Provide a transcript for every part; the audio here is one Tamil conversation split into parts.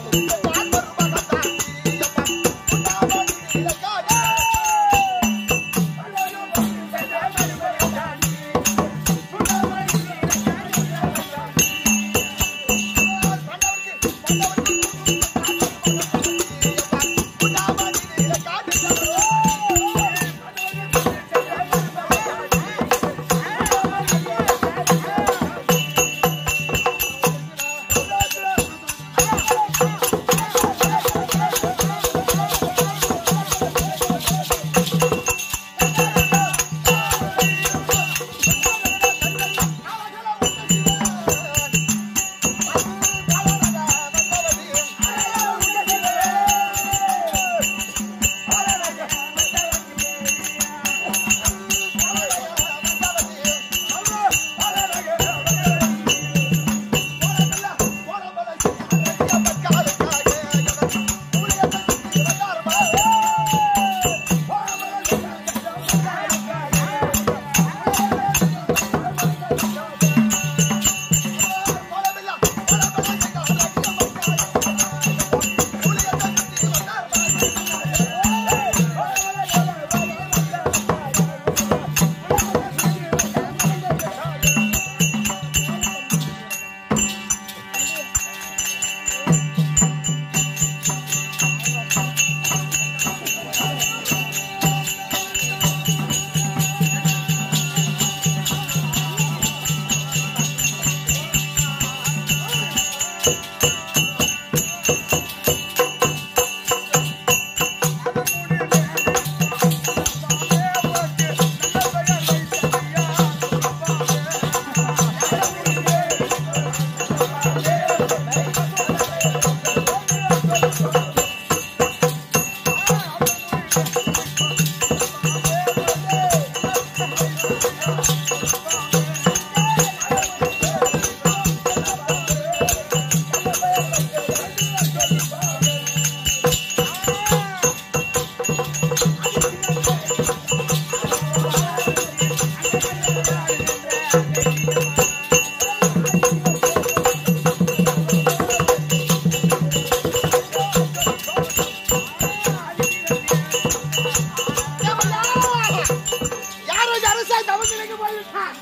யாரோ அரசா தமிழ்நிலைக்கு போய்விட்டான்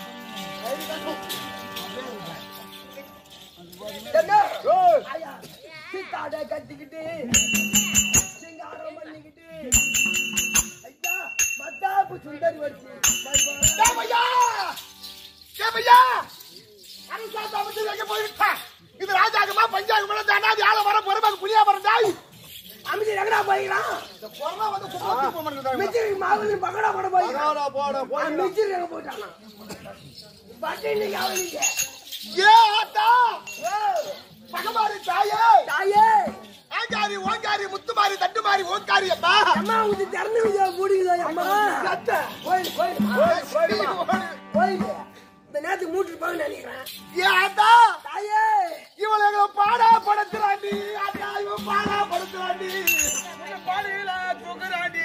என்ன ஐயா, சீத்தாட கட்டிக்கிட்டு சிங்காரம் பண்ணிக்கிட்டு ஐயா மத்தாப்பு சுண்டரி வச்சு தேவையா தேவையா அரசா தமிழ்நிலைக்கு போய்விட்டான் இது ராஜாகமா பஞ்சாகமா தானாதி ஆள வர பொறுப்பாக புரியா பிறந்தாய் அமைச்சர் எங்கடா போய்க்கலாம் இந்த கொரோனா வந்து சும்மா தூக்க மாட்டேங்குது மிச்சரி மாவுல பக்கடா போட போய் போட போட மிச்சரி எங்க போட்டானா பட்டினி காவலிங்க ஏ ஆத்தா பகவாரி தாயே தாயே ஆங்காரி ஓங்காரி முத்துமாரி தட்டுமாரி ஓங்காரி அம்மா அம்மா உங்க திறந்து விஜய மூடிக்குதா அம்மா சத்த கோயில் கோயில் கோயில் கோயில் இந்த நேரத்துக்கு மூட்டு போய் நினைக்கிறேன் ஏ ஆத்தா தாயே இவளை எங்களை பாடா படுத்துறாண்டி ஆத்தா இவன் பாடா படுத்துறாண்டி பாடியில தூக்குறாண்டி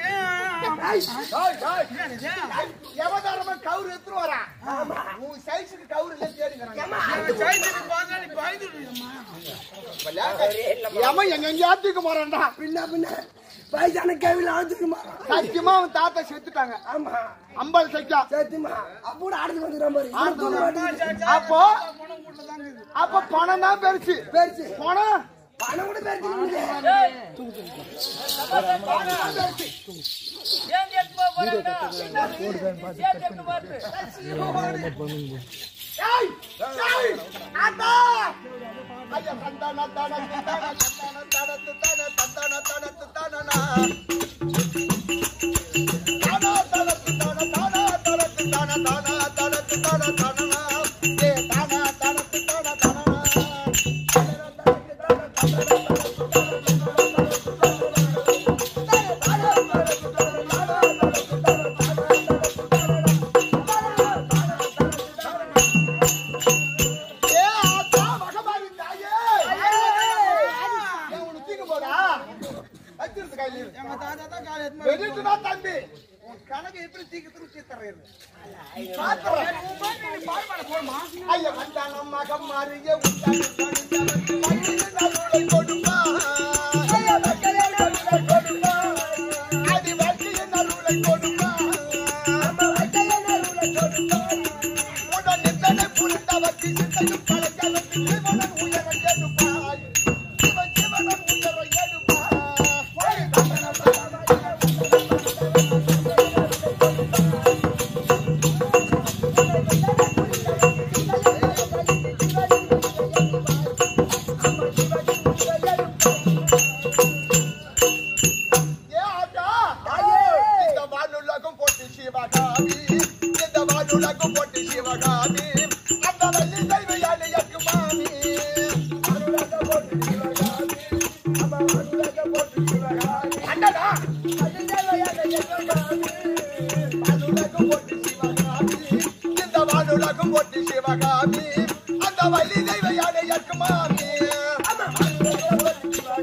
எவதாரமா கவுரு எடுத்துட்டு வரான் உன் சைஸுக்கு கவுரு இல்ல தேடிக்கிறான் எமன் எங்க எங்கேயாத்துக்கு போறான்டா பின்ன பின்ன வயசான கேவில ஆத்துக்கு சத்தியமா அவன் தாத்தா செத்துட்டாங்க ஆமா அம்பது சைக்கா சத்தியமா அப்போ ஆடுத்து வந்துடுறான் அப்போ அப்ப பணம் தான் பெருசு பெருசு பணம் பணம் கூட பெருசு ஏய் ஏய் ஆத்தா ஐயா தந்தான தான தந்தான தந்தான தான தந்தான தந்தான தான தந்தானா தானா தான தந்தான தானா தான தந்தான தானா தான தந்தான தானா ஏ தானா தான தந்தான தானா ஏ ஆத்தா மகமாரி தாயே ஏன் உனக்கு தீங்க போடா வச்சிருந்து கையில இரு. வெடிட்டுடா தம்பி உன் கணக்கு எப்படி தீக்கத்துக்கு தீத்தர்றது ஐயா வந்தானம் மகம் மாறிய உண்டான கொடுப்பா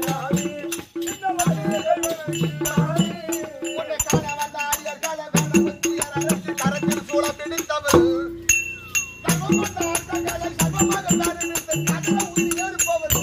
உன்னை காண வந்த ஆரியர் கால வேட வந்தியர் அரசு கரத்தில் சூழ பிடித்தவர் தர்மம் கொண்ட அர்த்தங்களை சர்வமாக தானித்து கற்ற உயிர் ஏறுபவர்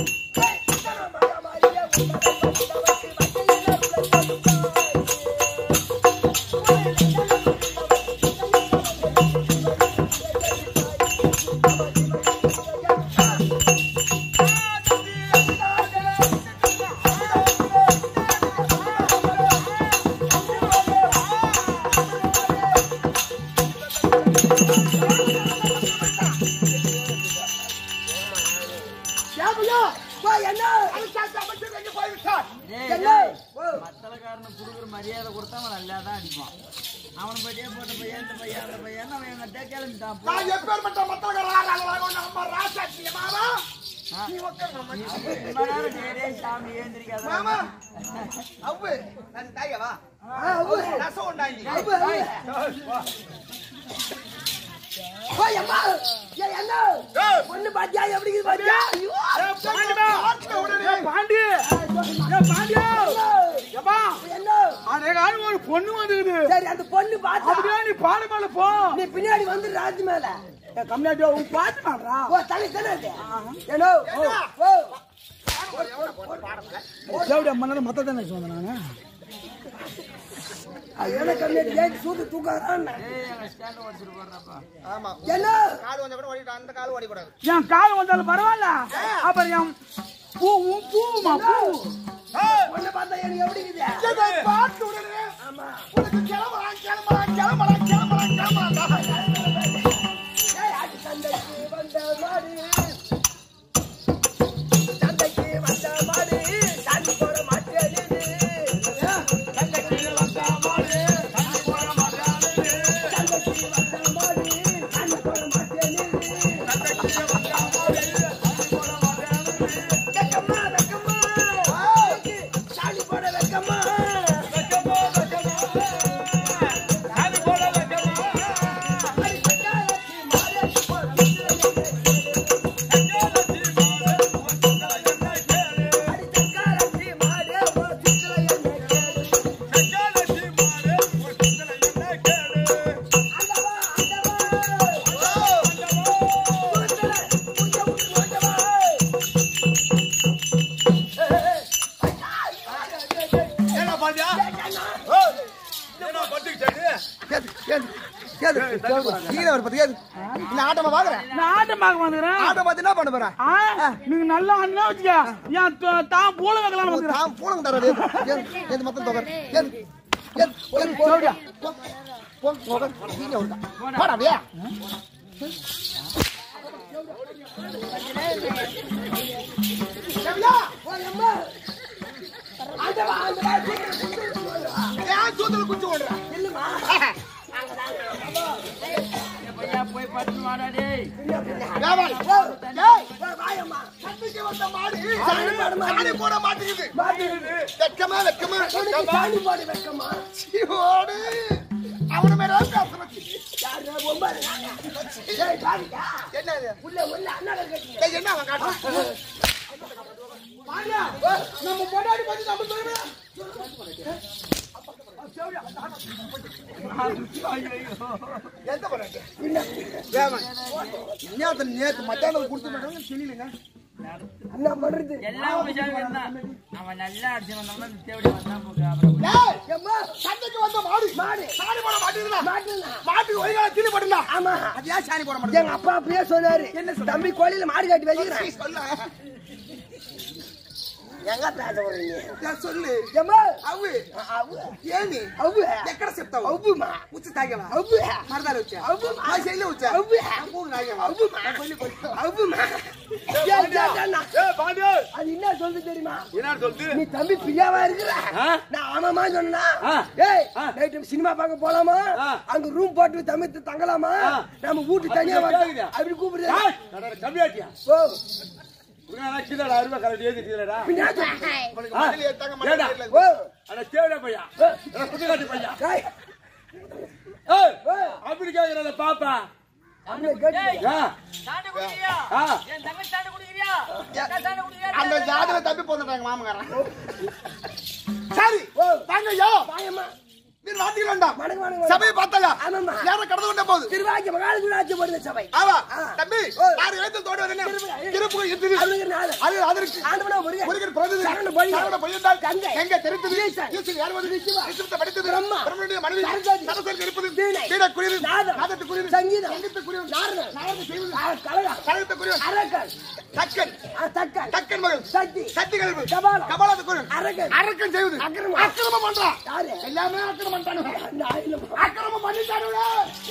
ஏப்பையா, வா, என்ன அரசாங்க அமைச்சர் எங்கே போய்விட்டார் டேய், என்ன? டேய், ஓ. மத்தளக்காரனுக்கு கொடுக்குற மரியாதை கொடுத்தா அவன் நல்லா தான் அடிப்பான் அவனை பற்றியே போட்ட பையன் இந்த பையன் அந்த பையன் அவன் எங்கிட்ட கிளம்பிட்டான் போ. நான் எப்பேற்பட்ட மத்தவர்களாக நம்ம ராசாட்சிய மாமா ஆ. நீ உட்கார் மாமா. நீ ரொம்ப நேரம் டேய், டேய், சாமி ஏந்திரிக்காத. மாமா அவ்வு நான் தாயவா ஆ, அவ்வு. ரசம் உண்டாங்கி அவ்வு, அவ்வு. வா, அம்மா. ஏய், என்ன? ஏய். பொண்ணு பாத்தியா, எப்படி இருக்குது பாத்தியா? ஐயோ. பாண்டி ஏ பாண்டியா எப்பா என்ன? அன்னைக்கு ஒரு பொண்ணு வந்துக்குது சரி, அந்த பொண்ணு பார்த்தா, அப்படியே நீ பாடு மேல போ நீ பின்னாடி வந்து ராஜ் மேல கம்மியாட்டி உன் பாட்டு மாடுறா ஓ தலை தானே அது? ஏனோ? ஓ, ஓ. தேவடி அம்மா நேரம் மொத்த தானே சொன்னேன் நானு அது என்ன கம்மியாட்டி, ஏன் சூது தூக்காதான்னு? டேய், எங்க stand உடைச்சிட்டு போடுறப்பா. ஆமா என்ன? கால் கொஞ்சம் கூட ஓடிட்டு அந்த கால் ஓடிக்கூடாது என் கால் வந்தாலும் பரவாயில்ல அப்புறம் என் பூ உன் பூமா பூ பொண்ணு பார்த்தா எனக்கு எப்படி இருக்குது? இதை பார்த்து உடனே ஆமா. உனக்கு கிளம்பலாம் கிளம்பலாம் கிளம்பலாம் கிளம்பலாம் கிளம்பலாம் ஏய், ஆட்டு சந்தைக்கு வந்த மாடு. சந்தைக்கு வந்த மாடு, சாமி போட மாட்டேனுது. சந்தைக்கு வந்த மாடு, சாமி போட மாட்டேனுது. வெக்கமா, வெக்கமா. சாமி போட வெக்கமா. அடி சக்காலத்தி மாடு, அடி சக்காலத்தி மாடு, ஒரு சுற்றுல என்ன கேடு. அண்டவா, அண்டவா. சுற்றுல, சுற்ற விட்டு ஓட்டவா. என்ன பாண்டியா கீழே ஒரு பத்தி இந்த ஆட்டமா பாக்குறேன் நான் ஆட்டமாக வந்துக்கிறேன் ஆட்டம் பார்த்து என்ன பண்ண போறேன் ஆ, நீங்க நல்லா அண்ணா வச்சுக்க என் த- தான் பூல வைக்கலாம்னு வந்துக்கிறேன் தாம் பூலம் தராது எது மொத்தம் தொகை ஏது ஏது ஏது போடா போ போ போக நீங்க உண்டா போடா அப்படியே செவியா ஓ, அம்மா. ஆண்டவா, ஆண்டவா, சீக்கிரம் சுத்து ஓடுவா. ஏன் சூத்துல குச்சி ஓடுற இல்லம்மா. ஏய், பையா, போய் படுத்து வாடா, டேய். வியாபாரி ஓ, ஏய், ஓ, வாயம்மா. சந்தைக்கு வந்த மாடு சாணி போட மாட்டேங்குது. சாணி போட மாட்டேங்குது மாட்டுது. வெக்கமா வெக்கமா உனக்கு சாணி போடு வெக்கமா. சீவோடு அவன மேல பேச வச்சு யாரு, ஒம்பாரு நானே. ஏய், பாருடா. என்ன இது உள்ள, உள்ள அண்ணாவை கட்டிங்க. ஏய், என்ன அவன் காட்டுறான் பாண்டியா நம்ம பொண்டாடி பத்தி நம்ம சொல்லுவேன் எந்த பொண்டாட்டி வேமன் நேத்து நேத்து மத்தியானம் கொடுத்து மாட்டாங்க தெரியலங்க என்ன பண்றது? எல்லாம் உஷாரு இருந்தான். அவன் நல்லா அடிச்சு வந்தோம்னா இந்த தேவடி வந்தான் போக்கு. அப்புறம் ஏய் எம்மா, சந்தைக்கு வந்த மாடு மாடு. சாணி போட மாட்டேங்குதுடா மாட்டுனா. மாட்டுக்கு ஒய்கால தீனி போட்டுடா ஆமா. அது ஏன் சாணி போட எங்க மாட்டேங்குது அப்பா அப்படியே சொன்னாரு தம்பி கோழியில மாடு கட்டி வச்சுக்கிறேன் சொல்லு எங்க பேச போறீங்க ஏன் சொல்லு எம்மா, அவு அவ்வு, ఏంది அவ்வு, ఎక్కడ చెప్తావు అవ్వుమా. ఉచ్చి తాగేవా అవ్వు. మరదాలు వచ్చా అవ్వుమా. మా చెల్లి వచ్చా అవ్వు. పూలు తాగేవా அவ்வுமா. அவ்வுமா. ஏய், ஏய், அண்ணா. அது என்ன சொல்லுது தெரியுமா நீ தம்பி பிரியாவா இருக்கிற நான் ஆமாமா சொன்னா ஏய் நைட்டு சினிமா பார்க்க போலாமா அங்க ரூம் போட்டு தமிழ் தங்கலாமா நம்ம வீட்டு தனியா வர அப்படி கூப்பிடுறது ஓ பின்னாடி మళ్ళీ ఎత్తాక మళ్ళీ ஓ ஏய், அப்படி கேக்குறத பாப்பா அப்படியே கேட்டு ஆ, சாண்டு குடிக்கிறியா ஆ. என் தங்கச்சி சாண்டு குடிக்கிறியா அக்கா சாண்டு குடிக்கிறியா அந்த ஜாதகம் தப்பி போந்துட்டாங்க மாமங்காரன் சரி ஓ. வாங்க ஐயா வாயம்மா நீ வாத்திகள் வேண்டாம் வணக்கம், வணக்கம். சபையை பார்த்தாயா ஆமாம்மா. யாரை கடந்து கொண்ட போது திருவாக்கி மகாலகுராட்சி போடுற சபை ஆமா ஆ. தம்பி ஓ. யார் எழுத்து தோடு வரேன் திருப்பதி. திருப்புகள் இருக்குது அருள்கிற நாள். அது அதற்கு ஆண்டவனா முருகன். முருகன் பிறந்தது சரண பொய்யன். சரண பொய்யன்தால் கங்கை. கங்கை தெரிந்தது ஈசன். ஈசன் யார் வந்து ஈசத்தை படித்தது பிரம்மா. பிரம்மனுடைய மனைவி சரஸ்வதி. சரஸ்வதி இருப்பது வீணை. வீணை குறியது நாதம். நாதத்து குறியது சங்கீதம். சங்கீத குறியது நாரணன். நாரத செய்வது க- கலகம். கலகத்த குறியது அரக்கன். தக்கன் அ, தக்கன். தக்கன் மகள் சக்தி. சக்தி கலவு கபாலம். கபாலத்து குறியது அரக்கன். அரக்கன் செய்வது அக்கிரமம். அக்கிரமம் பண்றான் யாரு? எல்லாமே அக்கிரமம் பண்றானுங்க அந்த ஆயிரம். அக்கிரமம் பண்ணிட்டானுங்க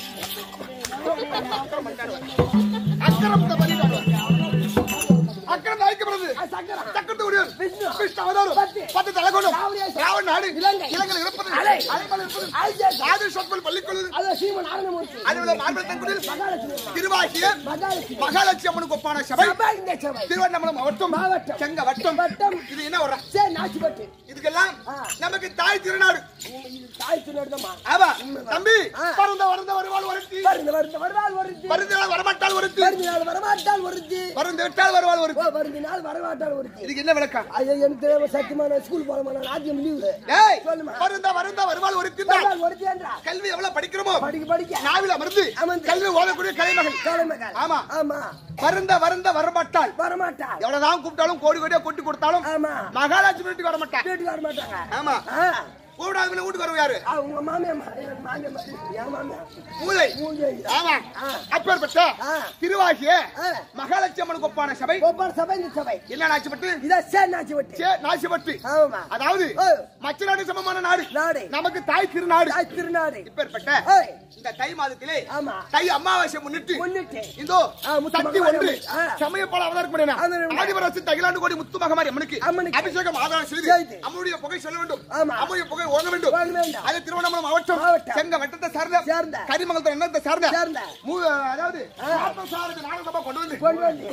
அக்கிரமத்தை பண்ணிட்டானுங்க அக்கிரமம் அழிக்கப்படுது அ, சக்கரம். சக்கரத்து உரியவர் விஷ்ணு. விஷ்ணு அவதாரம் பத்து. பத்து தலைகொண்டும் ராவணேசன். ராவண நாடு இலங்கை. இலங்கை இருப்பது அலை. அலைமலை இருப்பது ஆதிசேஷன். ஆதிசோத்மல் பள்ளிக்கொள்ளு அது சீமன் ஆனந்தமூர்த்தி. அதுல மார்பத்தங்குடியில் மகாலட்சுமி அம்மா. திருவாகிய மகாலட்சுமி. மகாலட்சுமி அம்மனுக்கு ஒப்பான சபை சபை இந்த சபை. திருவண்ணாமலை மாவட்டம் மாவட்டம். செங்கவட்டம் வட்டம். இது என்ன வர சரி, நாச்சிப்பட்டு. இதுக்கெல்லாம் ஆ. நமக்கு தாய் திருநாடு இது தாய் திருநடுதம்மா. ஆமா தம்பி ஆ. பருந்த வருந்த வருவாள் ஒருத்தி வருந்த, வருந்த, வருவாள் ஒருத்தி. பருந்தினால் வரமாட்டாள் ஒருத்தி வருந்தினால் வரமாட்டாள் ஒருத்தி. பருந்து விட்டால் வருவாள் ஓ, ஒருத்தி வருந்தினால் வரமாட்டாள் ஒருத்தி. இதுக்கு என்ன விளக்கம் ஐயோ, எனக்கு தெரியாம சத்தியமா நான் ஸ்கூல் போறேம்மா, நான் ராஜ்யம் லீவு. ஏய் சொல்லுமா. வருந்த வருந்த வருவாள் ஒருத்தி வருவாள் ஒருத்தி என்றா. கல்வி எவ்வளவு படிக்கிறோமோ படிக்க படிக்க நாவில் அமர்ந்து அமர்ந்து. கல்வி ஓதக்கூடிய கலைமகள் தலைமகள். ஆமா. ஆமா வருந்த வருந்த வரமாட்டாள் வரமாட்டாள் எவ்வளவுதான் கூப்பிட்டாலும் கோடி கோடியா கொட்டி கொடுத்தாலும் ஆமா மகாலட்சுமி வீட்டுக்கு வர மாட்டான் வீட்டுக்கு வர மாட்டாங்க ஆமா ஆ. கூப்பிடாத வீட்டுக்கு வருவ யாரு ஆ, உங்க மாமியாம்மா எனக்கு மாமியாம்மா என் மாமியா மூளை மூஞ்சே ஆமா ஆ. அப்பேற்பட்ட ஆ. திருவாகிய ஆ. மகாலட்சுமி அம்மனுக்கு ஒப்பான சபை ஒவ்வொரு சபை இந்த சபை என்ன நாச்சிப்பட்டு இதான் சேர் நாச்சி வட்டி சே, நாச்சிப்பட்டு ஆமா அதாவது ஓ. மச்ச நாடு சமமான நாடு நாடு நமக்கு தாய் திருநாடு தாய் திருநாடு இப்பேற்பட்ட ஏய், இந்த தை மாதத்திலே ஆமா தை அமாவாசை முன்னிட்டு முன்னிட்டு இந்தோ ஆ, முத்து சக்தி மகமாரி ஒன்று ஆ. சமயப்பால அவதாரம் பண்ணினா அவதாரம் ஆதிபராசி தகிலாண்டு கோடி முத்து மகமாரி அம்மனுக்கு அம்மனுக்கு. அபிஷேகம் ஆதாரம் செய்து செய்து. அம்மனுடைய புகை சொல்ல வேண்டும் ஆமா. அம்முடைய புகை ஓங்க வேண்டும் வாங்க வேண்டாம் அது திருவண்ணாமலை மாவட்டம் மாவட்டம். செங்க வட்டத்தை சார்ந்த சேர்ந்த. கரிமங்கலத்தை எண்ணத்தை சார்ந்த சேர்ந்த. மூ- அதாவது பார்த்தசாரதி நாடகசபா கொண்டு வந்து கொண்டு வந்து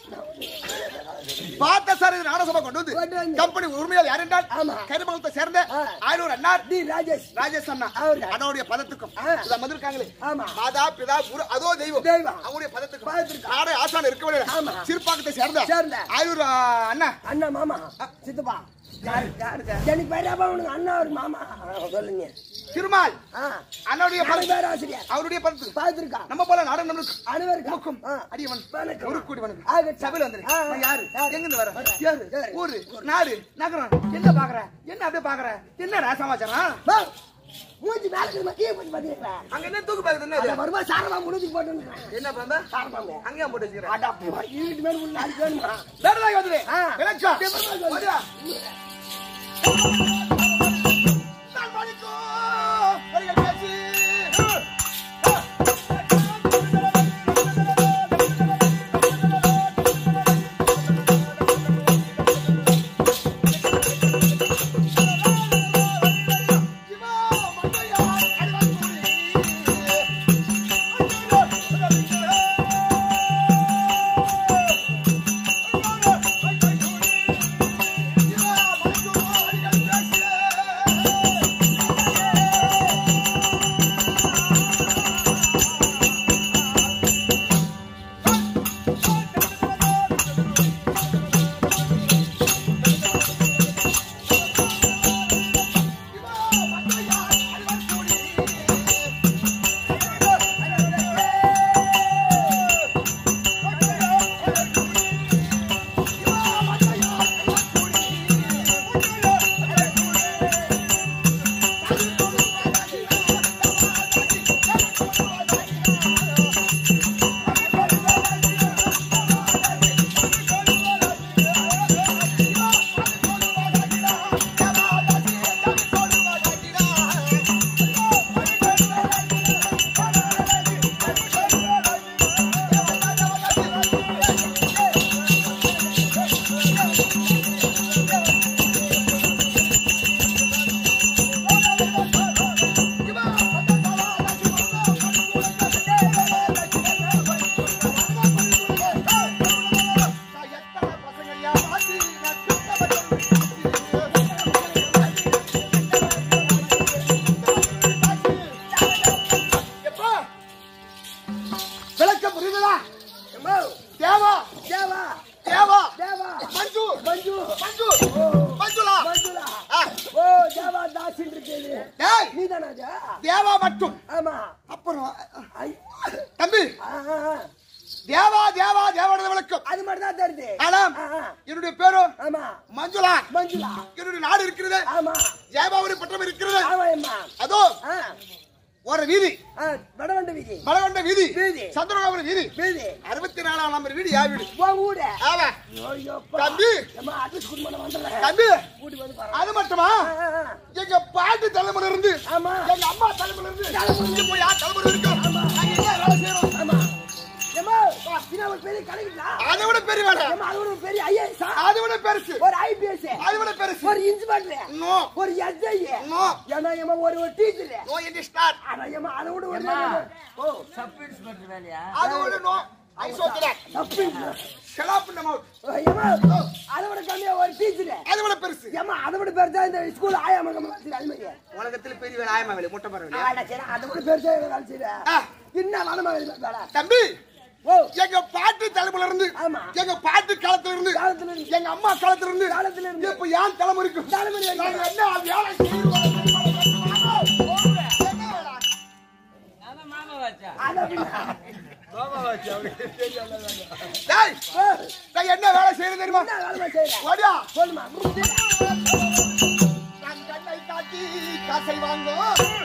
பார்த்தசாரதி நாடகசபா கொண்டு வந்து கொண்டு வந்து. கம்பெனி உரிமையாளர் யார் என்றால் ஆமா. கரிமங்கலத்தை சேர்ந்த ஆ. ஆயிரூர் அண்ணார் டி ராஜேஷ் ராஜேஷ் அண்ணா அவர்கள். அண்ணனுடைய பதத்துக்கும் ஆ. இத வந்திருக்காங்களே ஆமா. மாதா பிதா குரு அதோ தெய்வம் தெய்வம். அவங்களுடைய பதத்துக்கும் பதத்துக்கும். நாடே ஆசான் இருக்க ஆமா. முடியாது சிறுப்பாக்கத்தை சேர்ந்த சேர்ந்த. ஆயிரூர் ஆ, அண்ணா அண்ணா மாமா சித்தப்பா யாரு யாருங்க எனக்கு பெரியப்பா உனக்கு அண்ணா ஒரு மாமா ஆ, சொல்லுங்க திருமால் ஆ அண்ணனுடைய நாலு பதத்து பேர் ஆசிரியர் அவருடைய பதத்து பார்த்துருக்கா நம்ம போல நாடகம் நம்மளுக்கு அனைவருக்கும் ஆ. அடியவன் வணக்கம். ஒரு கூடி வணக்கம் ஆகட்டும். சபையில வந்துரு ஆ, ஆ. நான் யாரு யாரு? எங்க இருந்து வர வரேன். யாரு யாரு? ஊரு நாடு நகரம் என்ன பாக்குற என்ன அப்படியே பாக்குற என்ன சமாச்சாரம் பா, மூஞ்சி மேல திரும்ப கீழே போட்டு பாத்தீங்களா அங்க என்ன தூக்கு பாக்குது என்ன இது? வருமா சாரமா முடிஞ்சு போட்டு என்ன பாம்பா சாரமாங்க அங்கேயும் போட்டு வச்சுக்கிறேன் அடா வீட்டு மேல உள்ள நாளைக்கு வேணுமா வேறதாக வந்துரு ஆ. விளக்கம் விளக்கம் சொல்லு. வருடா. நான் மணிக்கோ வரிகள் பேசி சிவா மண்டையா அடிவாசி தானே அது தேவா மட்டும் ஆமா அப்புறம் ஐ, தம்பி ஆ, ஆ, ஆ. தேவா தேவா தேவானது விளக்கம் அது மட்டும் தான் தெரியுது ஆனாம் ஆ, ஆ. என்னுடைய பேரும் ஆமா மஞ்சுளா மஞ்சுளா என்னுடைய நாடு இருக்கிறது ஆமா ஜெயபாபுரி பட்டம் இருக்கிறது ஆமா அம்மா அதோ ஆ ஒரு வீதி ஆ வடவண்ட வீதி மலகொண்ட வீதி வீதி. சந்திரகாபுரி வீதி வீதி அறுபத்தி நாலாம் நம்பர் வீடு யா வீடு உன் வீடு ஆமா ஐயோ தம்பி. அம்மா அட்ரஸ் கொடுத்து வந்துடுறேன் தம்பி கூட்டி வந்து பாரு அது மட்டுமா ஆ, ஆ, ஆ. எங்க பாட்டு தலைமுறை இருந்து ஆமா எங்க அம்மா தலைமுறை இருந்து இங்க போய் யார் தலைமுறை இருக்கும் நாங்க என்ன வேலை செய்யறோம் ஆமா ஏமா இது ஒரு பெரிய கணக்குடா அதை விட பெரிய வேலை ஏமா அது ஒரு பெரிய ஐஏஎஸ் அதை விட பெருசு ஒரு ஐபிஎஸ் அதை விட பெருசு ஒரு இன்ஸ்பெக்டர் நோ ஒரு எஸ்ஐ நோ ஏன்னா ஏமா ஒரு ஒரு டீச்சர் நோ இன் ஸ்டார் ஆனா ஏமா அதை விட ஒரு ஏம்மா? ஓ சப் இன்ஸ்பெக்டர் வேலையா அது விட நோ ஐசோத்துல தப்பு ஷலாப் இந்த மவுத் ஏமா அதை விட கம்மியா ஒரு டீச்சர் அதை விட பெருசு ஏமா அதை விட பெருசா இந்த ஸ்கூல் ஆயா மகம் அது மாதிரி உலகத்துல பெரிய வேலை ஆயமா வேலை முட்டை பரவ ஆடா சரி அதை விட பெருசா வேலை செய்யற ஆ. என்ன வனமா வேலை தம்பி ஓ எங்க பாட்டு தலைமுறை இருந்து ஆமா. எங்க பாட்டு காலத்துல இருந்து காலத்துல இருந்து. எங்க அம்மா காலத்துல இருந்து காலத்துல இருந்து. இப்ப ஏன் தலைமுறைக்கும் தலைமுறை வரைக்கும். நாங்க என்ன வேலை செய்யறோம் அதான் மாமா வாச்சா அது அப்படின்னா டேய், ஓ, நான் என்ன வேலை செய்யறது தெரியுமா என்ன வேலை செய்யற ஓடியா சொல்லுமா நான் கண்ணை காட்டி காசை வாங்கோ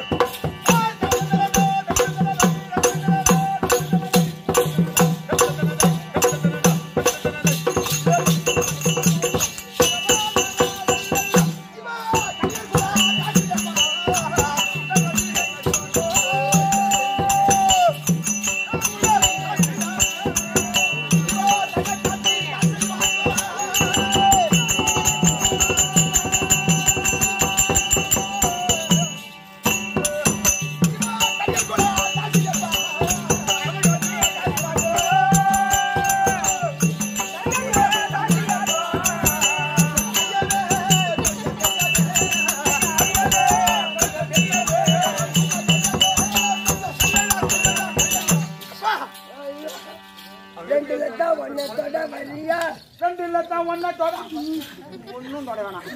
ரெண்டு லட்சம் ஒன்னு தொட வரியா ரெண்டு லட்சம் ஒன்ன தொட ஒன்னும் தொட வேணாம்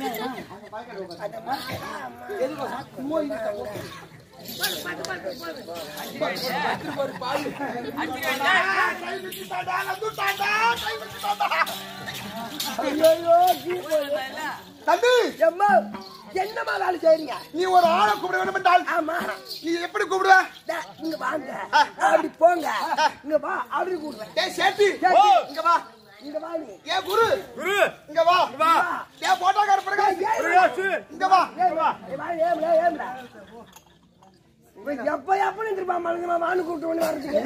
ஐயோ ஜீவன் தம்பி எம்மா என்னம்மா வேலை செய்றீங்க நீ ஒரு ஆளை கூப்பிட வேண்டும் என்றால் ஆமா நீ எப்படி கூப்பிடுவ டே, இங்க வாங்க அப்படி போங்க இங்க வா அப்படி கூடுவேன் டேய் சேட்டி சேட்டி. இங்க வா இங்க வா நீ ஏ குரு குரு இங்க வா வா ஏ போட்டோக்கார பிரகாஷ் இங்க வா ஏய், ஏய், வா, ஏம்ல, ஏம்ல. இவன் எப்ப எப்ப நின்றுப்பா மனுங்க வானு கூப்பிட்டு ஒண்ணு வரதுக்கு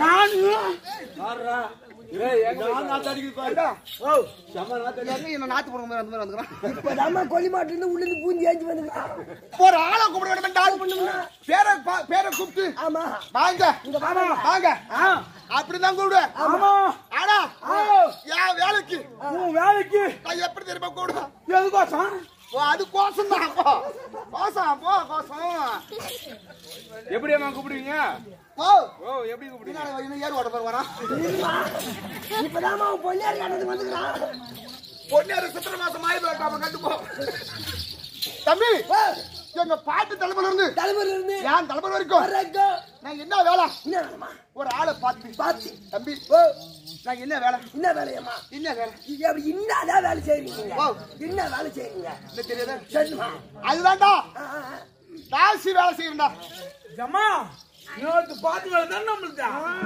என்ன நாத்து போடுற மாதிரி அந்த மாதிரி வந்துக்கிறான் இப்பதாம்மா கொல்லி மாட்டுல இருந்து உள்ள இருந்து பூஞ்சி ஏஞ்சி வந்துக்கிறான் ஒரு ஆளை கூப்பிட வேண்டும் என்றால் பேரை பா- பேரை கூப்பிட்டு ஆமா வாங்க இங்க வாமா. வாங்க அப்படிதான் கூப்பிடுவேன் ஆமா ஆனா என் வேலைக்கு உன் வேலைக்கு நான் எப்படி தெரியுமா கூப்பிடுவேன் எதுக்கோசம் ஓ, அது கோசம் தான் கோசம் போ கோசம் எப்படி அம்மா கூப்பிடுவீங்க ஓ ஓ எப்படி கூப்பிடுவீங்க பின்னாடி இன்னும் ஏறு ஓட்ட பேர் வரான் இருமா. இப்பதாம்மா அவன் பொண்ணாரி கட்டத்துக்கு வந்துக்கிறான் பொண்ணு சித்திர மாசம் ஆயுத வேட்டாம கண்டு போ தம்பி ஓ, எங்க பாட்டு தலைமுறை இருந்து தலைமுறையில இருந்து ஏன் தலைமுறை வரைக்கும் வரைக்கும் நான் என்ன வேலை என்ன வேலைம்மா? ஒரு ஆளை பார்த்து பாத்து தம்பி ஓ நான் என்ன வேலை என்ன வேலையம்மா என்ன வேலை இது அப்படி என்னதான் வேலை செய்றீங்க ஓ. என்ன வேலை செய்றீங்க என்ன தெரியாதா சொல்லுமா அதுதான்டா ஆ, ஆ, ஆ. தாசி வேலை செய்யறா ஜம்மா நேற்று பாத்து வேலை தான் நம்மளுக்கு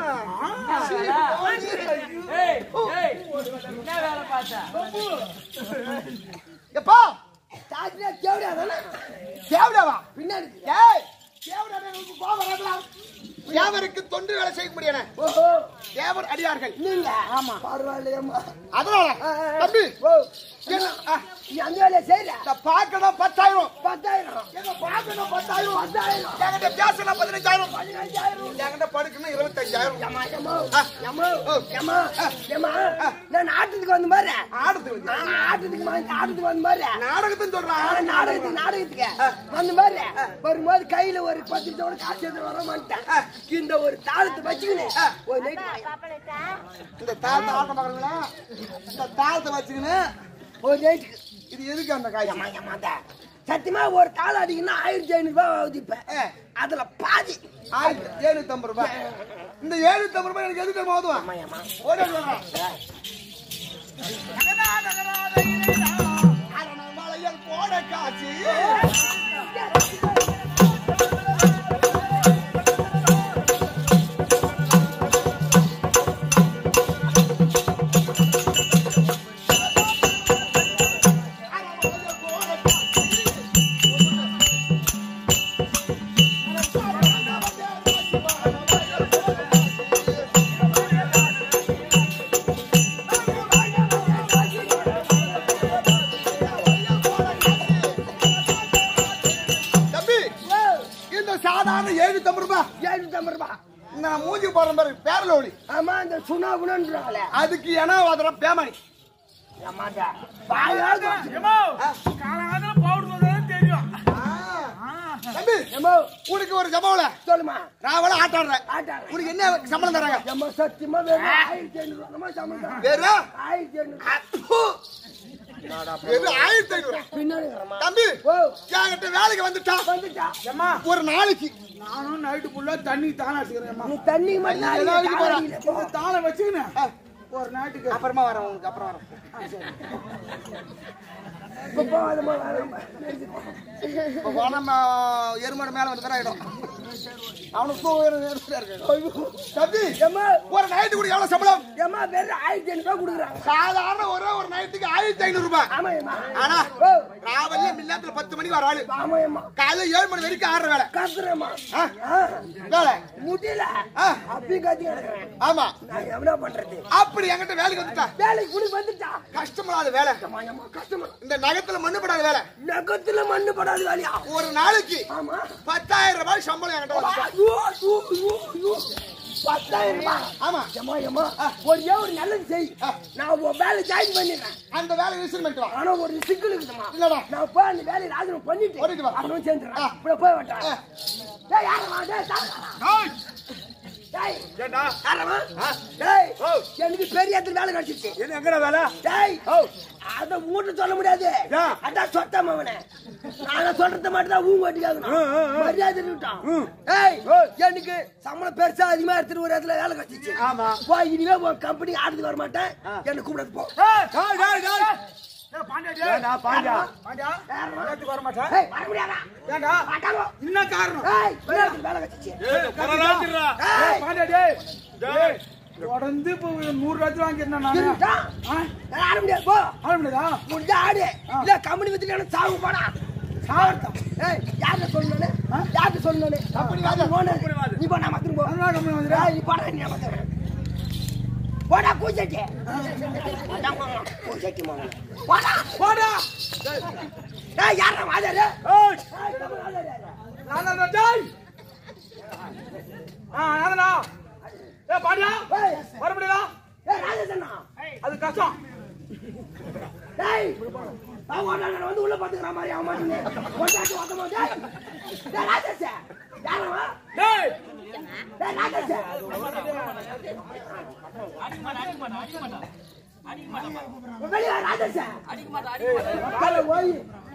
ஏய் ஏய் என்ன வேலை பார்த்தா எப்பா சாத்தியா கேவடியா தானே தேவடாவா பின்னாடி ஏய் தேவடா எனக்கு கோபம் வரல தேவருக்கு தொண்டு வேலை செய்ய முடியல ஓஹோ தேவர் அடியார்கள் நீங்க ஆமா பரவாயில்லையம்மா அதனால ஆ, ஆ, ஆ. தம்பி ஓ என்ன ஆ, நீ அந்த வேலையை செய்யல இந்த பார்க்கணும் பத்தாயிரம் பத்தாயிரம் எங்க பார்க்கணும் பத்தாயிரம் பத்தாயிரம் என்கிட்ட பேசணும் பதினஞ்சாயிரம் பதினஞ்சாயிரம் என்கிட்ட படுக்கணும் இருபத்தஞ்சாயிரம் ஏம்மா, ஏம்மா, ஆ. ஏம்மா, ஓ. ஏம்மா, ஏம்மா, நான் ஆட்டத்துக்கு வந்த மாதிரி ஆடுறது வந்து. நான் ஆட்டத்துக்கு வந்து- ஆட்டத்துக்கு வந்த மாதிரி நாடகத்துன்னு சொல்றான் நான் நாடகத்துக்கு நாடகத்துக்கு வந்த மாதிரி வரும்போது கையில ஒரு பத்து நிமிஷம் காசு எடுத்து வர மாட்டேன் இந்த ஒரு தாளத்தை வச்சுக்கின்னு ஒரு நைட் இந்த தாளத்தை ஆட்ட பாக்குறீங்களா இந்த தாளத்தை வச்சுக்கின்னு ஒரு நைட்டுக்கு இது எதுக்கு அந்த காய்ச்சி ஏமா ஏமாந்தா சத்தியமா ஒரு தாள் அடிக்கணும்னா ஆயிரத்தி ஐநூறு ரூபாய் ஆகுது இப்ப ஆ. அதுல பாதி ஆயிரத்தி எழுநூத்தி ஐம்பது ரூபாய் இந்த எழுநூத்தி ஐம்பது ரூபாய் எனக்கு எதுக்கு மோதுவான் ஆமா ஏமா ஓடி வாங்க மலையல் போட காட்சி தம்பி இந்த சாதாரண எழுநூத்தி ஐம்பது ரூபாய் எழுநூத்தி ஐம்பது ரூபாய் இந்த நான் மூஞ்சி போடுற மாதிரி பேரலோலி ஆமா இந்த சுனா குணன்றாங்களே அதுக்கு ஏன்னா அதெல்லாம் பேமணி ஏமாந்தா வாயாவது காலங்காலத்துல பவுடர் வந்ததுன்னு தெரியும் தம்பி ஏமா உனக்கு ஒரு ஜமாவுல சொல்லுமா நான் வேலை ஆட்டாடுறேன் ஆட்டாடுறேன். உனக்கு என்ன சம்பளம் தராங்க ஏமா சத்தியமா வேணும் ஆயிரத்தி ஐநூறு ரூபாய் நம்ம சம்பளம் வெறும் ஆயிரத்தி ஐநூறு அப்பு. வெறும் ஆயிரத்தி ஐநூறு பின்னாடி தம்பி ஓ என்கிட்ட வேலைக்கு வந்துட்டா வந்துட்டா ஏம்மா ஒரு நாளைக்கு நானும் நைட்டு ஃபுல்லா தண்ணி தானே அடிச்சுக்கிறேன் நீ தண்ணி மட்டும் தண்ணி அடிக்க எல்லாரும் போறா. தாராளி இல்லை. இந்த தாளை வச்சுக்கினேன் ஒரு நாட்டுக்கு அப்புறமா வரேன் உங்களுக்கு அப்புறம் வரேன் இப்ப போகாதம்மா, வேணாம்மா. இப்போ போனா எருமாடு மேல வந்து ஆயிடும் அவனுக்கு தூக்கம் இருக்கு தம்பி ஏம்மா, ஒரு நைட்டு கூட எவ்வளவு சம்பளம் ஏம்மா, வெறும் ஆயிரத்தி ஐநூறு ரூபாய் கொடுக்குறாங்க. சாதாரண ஒரே ஒரு நைட்டுக்கு ஆயிரத்தி ஐநூறு ரூபாய் ஆமா, ஏம்மா. ஆனா ஓ, ராவல்ல மில்லாத்துல பத்து மணிக்கு வர ஆளு ஆமா, ஏம்மா. காலையில ஏழு மணி வரைக்கும் ஆடுற வேலை கத்துறேம்மா. ஆ, ஆ, வேலை முடியல. ஆ. அப்பயும் கத்தி கிடக்குறேன். ஆமா நான் என்ன பண்றது? அப்படி என்கிட்ட வேலைக்கு வந்துட்டா வேலைக்கு குடி வந்துட்டா. கஷ்டப்படாத வேலை ஏம்மா, ஏம்மா, கஷ்டமா. இந்த நகத்துல மண்ணுப்படாத வேலை நகத்துல மண்ணு படாது வேலையா? ஒரு நாளைக்கு ஆமா. பத்தாயிரம் ரூபாய் சம்பளம் என்கிட்ட வந்துட்டா. ஐயோ, ஐயோ, ஐயோ, ஐயோ. பத்தாயிரம் ரூபாய். ஆமா ஏம்மா, ஏம்மா, ஒரே ஒரு நல்லது செய் நான் உன் வேலை ஜாயின் பண்ணிடுறேன் அந்த வேலை ரிசீவ் பண்ணிட்டு வா ஆனா ஒரு சிக்கல் இருக்குமா இல்லடா. நான் போய் அந்த வேலையை ராஜனம் பண்ணிட்டு பண்ணிட்டு வா. அவனும் சேர்ந்துடுறான் ஆ. இப்படி போய் வட்டான் ஆ. டேய் யாரம்மா டேய் தாத்தா டேய் யாரம்மா டேய் எனக்கு பெரிய இடத்துல வேலை கிடைச்சிச்சு என்ன எங்கடா வேலை டேய் அத மூட்டு சொல்ல முடியாது அதான் சொத்தம் அவனே நான் சொல்றத மட்டும் தான் ஊங்க வட்டிக்காகணும் மரியாதை விட்டான் ஏய் எனக்கு சம்பளம் பெருசா அதிகமா எடுத்துட்டு ஒரு இடத்துல வேலை கிடைச்சிச்சு ஆமா. போ இனிமே உன் கம்பெனி ஆடுறதுக்கு வர மாட்டேன் என்ன கூப்பிடாது போ ஏண்டா பாண்டியா பாண்டியா நேரத்துக்கு வர மாட்டேன் ஏய் வர முடியாதா ஏண்டா மாட்டாங்க என்ன காரணம் ஏய் பெரிய இடத்துல வேலை கிடைச்சிச்சு ஏய், ஏய் பாண்டியா டேய் டேய் தொடர்ந்து இப்போ நூறு ரூபாய் வாங்கிருந்தேன் நானு இருடா. ஆ? நான் ஆட முடியாது போ ஆட முடியாதா முடிஞ்சா ஆடு இல்ல கம்பெனி வித்துட்டு சாவு போடா சாவட்டும் ஏய் யார்கிட்ட சொல்லணும் யார்கிட்ட சொல்லணும் கம்பெனி வாங்க நீ போ நான் மத்திரம் போ அதனால கம்பெனி வந்துடுறா? ஏய், நீ போடா நீ மத்திரம் போடா பூச்சட்டி அதான் போங்க, பூச்சட்டி மாமா போடா போடா ஏய் யாரா வாதாரு ஏய் ஏய் கம்பெனி வாதாரு நான் தான் டேய் ஆ நானா ஏய் பாண்டியா ஏய் வர முடியாதா ஏய் ராஜேஷண்ணா அது கஷ்டம் டேய் நான் ஓடாத வந்து உள்ள பாத்துக்கற மாதிரி அவன் மாட்டீங்க கொண்டாட்டி ஓட்டமா டேய் டேய் ராஜேஷ் யாரா டேய் டேய் ராஜேஷ் வெளிய வா, ராஜேஷ் காலை ஓய்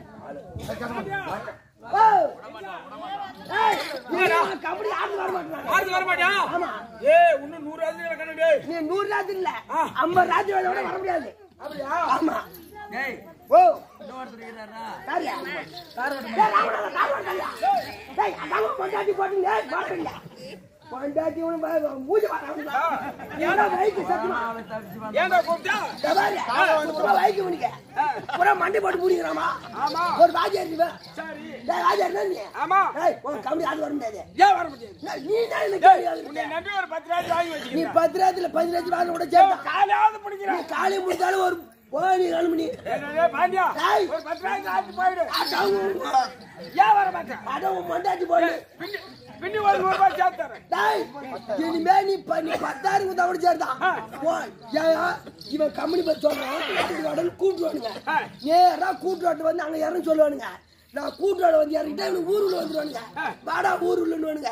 ஓ ஏய் நீ கபடி ஆடு வர மாட்டாங்க ஆடு வர மாட்டியா ஆமா ஏய் இன்னும் நூறு ரூபாய் கண்ணு டேய் நீ நூறு ராஜ் இல்ல ஐம்பது ராஜ் வேலை விட வர முடியாது அப்படியா ஆமா டேய் ஓ இன்னொருத்தர் இருக்கிறாரா யாரியா? டேய், ராவணா, ராவணா, டேய், அதான் பொண்டாட்டி போட்டீங்க, போடுறீங்க. பொண்டாட்டி உனக்கு ப- மூஞ்சி பாரு, அவனுக்கு. என்னடா வயிக்கு சத்தியமா? ஏன்டா கூப்பிட்டா இந்த பாரு, சும்மா வயிக்கு உனக்கு. பூரா மண்டை போட்டு பூடிக்கிறாமா? ஒரு வாத்தியார் நீ வே. டேய், வாத்தியார் தான் நீ. ஆமா டேய், உனக்கு கம்பெனி ஆள் வர முடியாது. ஏன் வர முடியாது டேய், நீ தான் எனக்கு கேள்வி கேட்கறது. உன்னை நம்பி ஒரு பத்து ரூபாய் வாங்கி நீ வச்சுக்கிறேன் பத்து ராத்திரில பதினஞ்சு லட்சம் வாங்க கூட சேர்த்தா. காலையாவது நீ பிடிக்கிறேன் காலை முடிச்சாலும் ஒரு போய் நீ கிளம்பு நீ. என்னடே பாண்டியா டேய், ஒரு பத்து ரூபாய்க்கு ஆச்சு போயிடு அதான் உன் ஏன் வர மாட்டேன் அதான் உன் பொண்டாட்டி போடு. பின்னி பின்னி ஒரு நூறு ரூபாய் சேர்த்து தரேன் டேய், இனிமே நீ ப- நீ பத்தாயிரம் கொடுத்தா கூட சரிதான். போ, ஏயா, இவன் கம்பெனி பத்தி சொல்றான் கூட்டு வாடன்னு கூட்டுவானுங்க நேரா கூட்டு வாட்டு வந்து அங்க இறங்க சொல்லுவானுங்க நான் கூட்டு வாட வந்து இறங்கிட்டா இவனுக்கு ஊருல வந்துருவானுங்க வாடா ஊருலன்னுவானுங்க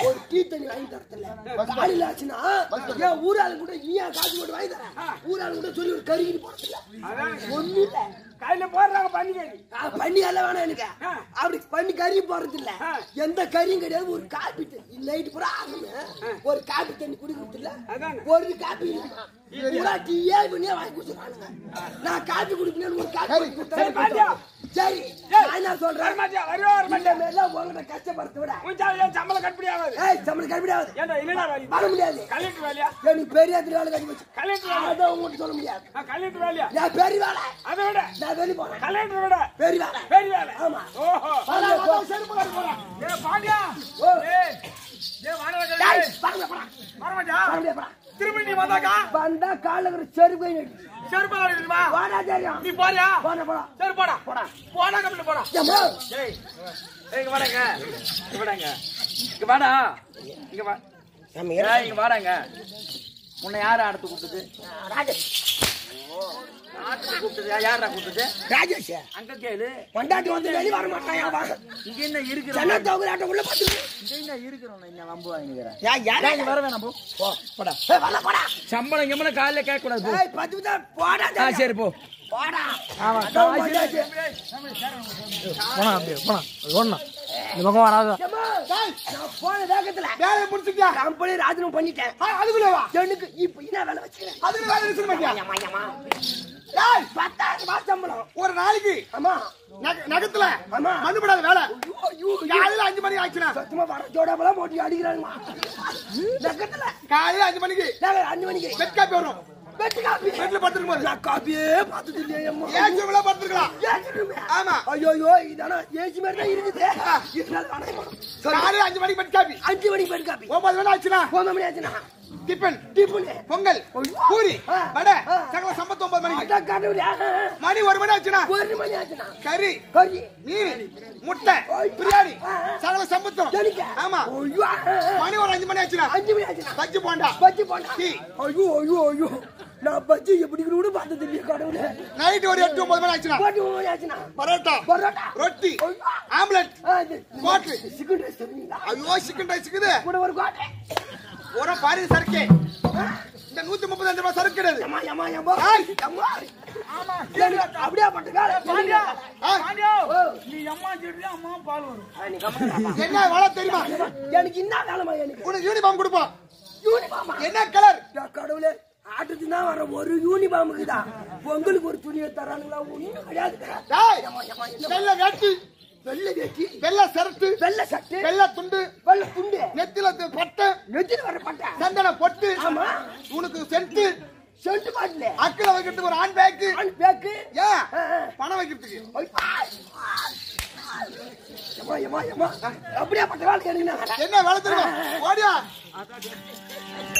ஒரு டீ தண்ணி வாங்கி தரத்துல காலையில ஆச்சுன்னா ஏன் ஊராளு கூட நீ ஏன் காசு போட்டு வாங்கி தர ஊராளு கூட சொல்லி ஒரு கருகிட்டு போறதில்ல ஒண்ணு இல்ல கையில போடுறாங்க பண்ணிக்கடி ஆ, பண்ணி எல்லாம் வேணாம் எனக்கு அப்படி பண்ணி கறி போறது இல்ல எந்த கறியும் கிடையாது ஒரு காப்பி தண்ணி நைட்டு பூரா ஆகுமே ஒரு காப்பி தண்ணி குடிக்கிறது இல்ல அதானே. ஒரு காப்பி இல்ல பூரா டீயே பண்ணியே வாங்கி குடிச்சிருக்கானுங்க நான் காப்பி குடிக்கணும் ஒரு காப்பி சரி, பாண்டியா. சரி நான் என்ன சொல்றேன் வரமாட்டியா வருவா இந்த வரமாட்டியா மாதிரிலாம் உங்களை கஷ்டப்படுத்த விட உன் சாவியா சம்பளம் கட்டுப்படி ஆகாது ஏய் சம்பளம் கழிப்பிடாது ஏன்டா இல்லடா வேலி வர முடியாது கலெக்டர் வேலையா எனக்கு பெரிய வேலை கட்டி வச்சு கலெக்டர் வேலை அதான் உங்கள்கிட்ட சொல்ல முடியாது ஆ, கலெக்டர் வேலையா நான் பெரிய வேலை அதை விட நான் வெளியே போறேன் கலெக்டர் விட பெரிய வேலை பெரிய வேலை ஆமா ஓஹோ வாடா, வாடா, செருப்பு கட்டு போறா ஏ பாண்டியா ஓ. ஏய் ஏ வாடா டேய், வாங்க, போடா. வரமாட்டியா வர முடியாது, போடா. திரும்பி நீ வந்தாக்கா வந்தா காலைல இருக்கிற செருப்பு போய் நட்டு. செருப்பு அடிக்குமா வாடா தெரியும் நீ போறியா போடா போடா சரி போடா போடா போடா கம்பெனி போடா ஏம்மா, ஏய் ஏய், இங்க வாடாங்க இங்க வாடாங்க இங்க வாடா இங்க வா ஏய், இங்க வாடாங்க உன்னை யாரு அடுத்து கூப்பிட்டது ராஜேஷ் ஆட்டுக்கு கூப்பிட்டது யாரா கூப்பிட்டது ராஜேஷ் அங்க கேளு கொண்டாட்டி வந்து வெளியே வர மாட்டான் வா இங்க என்ன இருக்கிற சென்னை தொகுதியாட்டம் உள்ள பார்த்து இங்க என்ன இருக்கிறோம் என்ன வம்பு வாங்கிக்கிறேன் யா யாரா நீ வர வேணாம் போ போ போடா ஏய், வரல, போடா சம்பளம் கிம்பளம் காலையில கேட்க கூடாது போ ஏய் பத்து நிமிஷம் போடா ஆ தெரியும். சரி போ போடா ஆமா அதான் காசு கொண்டாட்டி. போனா அப்படியே போனா ஒண்ணா இந்த பக்கம் வராத ஏம்மா, டேய், நான் போன வேகத்துல வேலையை முடிச்சுக்கியா கம்பெனி ராஜனும் பண்ணிட்டேன் அதுக்குள்ள வா எனக்கு இப்ப என்ன வேலை வச்சுக்கிறேன் அதுக்கு வேலை நிறுத்த மாட்டியா ஏம்மா, ஏம்மா. டேய், பத்தாயிரம் ரூபாய் சம்பளம் ஒரு நாளைக்கு ஆமா நக- நகத்துல ஆமா. மண்ணுபடாத வேலை ஐயோ, ஐயோ, ஐயோ. காலையில அஞ்சு மணிக்கு ஆச்சுனா சத்தியமா வர ஜோடாபெல்லாம் போட்டு அடிக்கிறாங்கம்மா நகத்துல காலையில அஞ்சு மணிக்கு நாங்க அஞ்சு மணிக்கு பெட் காப்பி வரும் வெட்டு காப்பி பெட்ல படுத்துக்கும் போது நான் காப்பியே பார்த்தது இல்லையம்மா ஏன் ஜூம்ல படுத்துக்கலாம் ஏசிடுமே. ஆமா ஐயோ ஐயோ இதானா ஏசி மாதிரி தான் இருக்குது இருந்தாலும் வேணாம்மா. சரி, காலையில அஞ்சு மணிக்கு பெட் காப்பி அஞ்சு மணிக்கு பெட்டு காப்பி ஒன்பது மணி ஆச்சுனா ஒன்பது மணி ஆச்சுன்னா டிஃபன் டிஃபனு பொங்கல் பூரி ஆ. வடை ஆ. சகல சம்பத்து ஒன்பது மணிக்கு அதான் கடவுளே. மணி ஒரு மணி ஆச்சுனா ஒரு மணி ஆச்சுன்னா கறி கறி மீன் முட்டை பிரியாணி ஆ. சகல சம்பத்தம் எனக்கு ஆமா ஐயோ மணி ஒரு அஞ்சு மணி ஆச்சுனா அஞ்சு மணி ஆச்சுன்னா பஜ்ஜி போண்டா பஜ்ஜி போண்டா டீ. ஐயோ ஐயோ ஐயோ நான் பஜ்ஜி எப்படி கூட பார்த்தது இல்லையா கடவுளே நைட் ஒரு எட்டு ஒன்பது மணி ஆச்சுனா பாட்டி ஒன்பது மணி ஆச்சுன்னா பரோட்டா பரோட்டா ரொட்டி ஐயோ. ஆம்லெட் ஆ, இது கோட்டு. சிக்கன் ரைஸ் தருவீங்களா ஐயோ சிக்கன் ரைஸ் இருக்குது கூட ஒரு கோட்டை ஒரு பாரி சரக்கு இந்த நூத்தி முப்பது அஞ்சு ரூபாய் சரக்கு கிடையாது ஏம்மா ஏம்மா ஏம்மா ஏய். ஏம்மா எனக்கு அப்படியே பட்டு வேலை பாண்டியா ஆ, பாண்டியா ஓ. நீ அம்மா சொல்றியா அம்மா பால் வரும் ஆ, நீ கம்முனு என்ன வேலை தெரியுமா எனக்கு என்ன வேலைமா எனக்கு உனக்கு யூனிஃபார்ம் கொடுப்போம் யூனிஃபார்மா என்ன கலர் கடவுளே ஆட்டுக்கு தான் வர ஒரு யூனிஃபார்முக்கு தான் பொங்கலுக்கு ஒரு துணியை தரானுங்களா ஒண்ணும் கிடையாது டேய், வெள்ளை வேட்டி வெள்ளை வேட்டி வெள்ளை சரட்டு வெள்ளை சட்டை வெள்ளை துண்டு வெள்ளை துண்டு நெத்தில து- பட்டை நெத்தில வர பட்டை சந்தன பொட்டு ஆமா உனக்கு சென்ட்டு சென்ட் பாட்டில அக்கில வைக்கிறதுக்கு ஒரு ஆண் பேக்கு ஆண் பேக்கு ஏன் ஆ, ஆ. பணம் வைக்கிறதுக்கு ஐ, ஆ, ஆ. ஏம்மா, ஏம்மா, ஏம்மா. அப்படியே பட்ட வேலை எனக்கு நான் என்ன வேலை தெரியுமா ஓடியா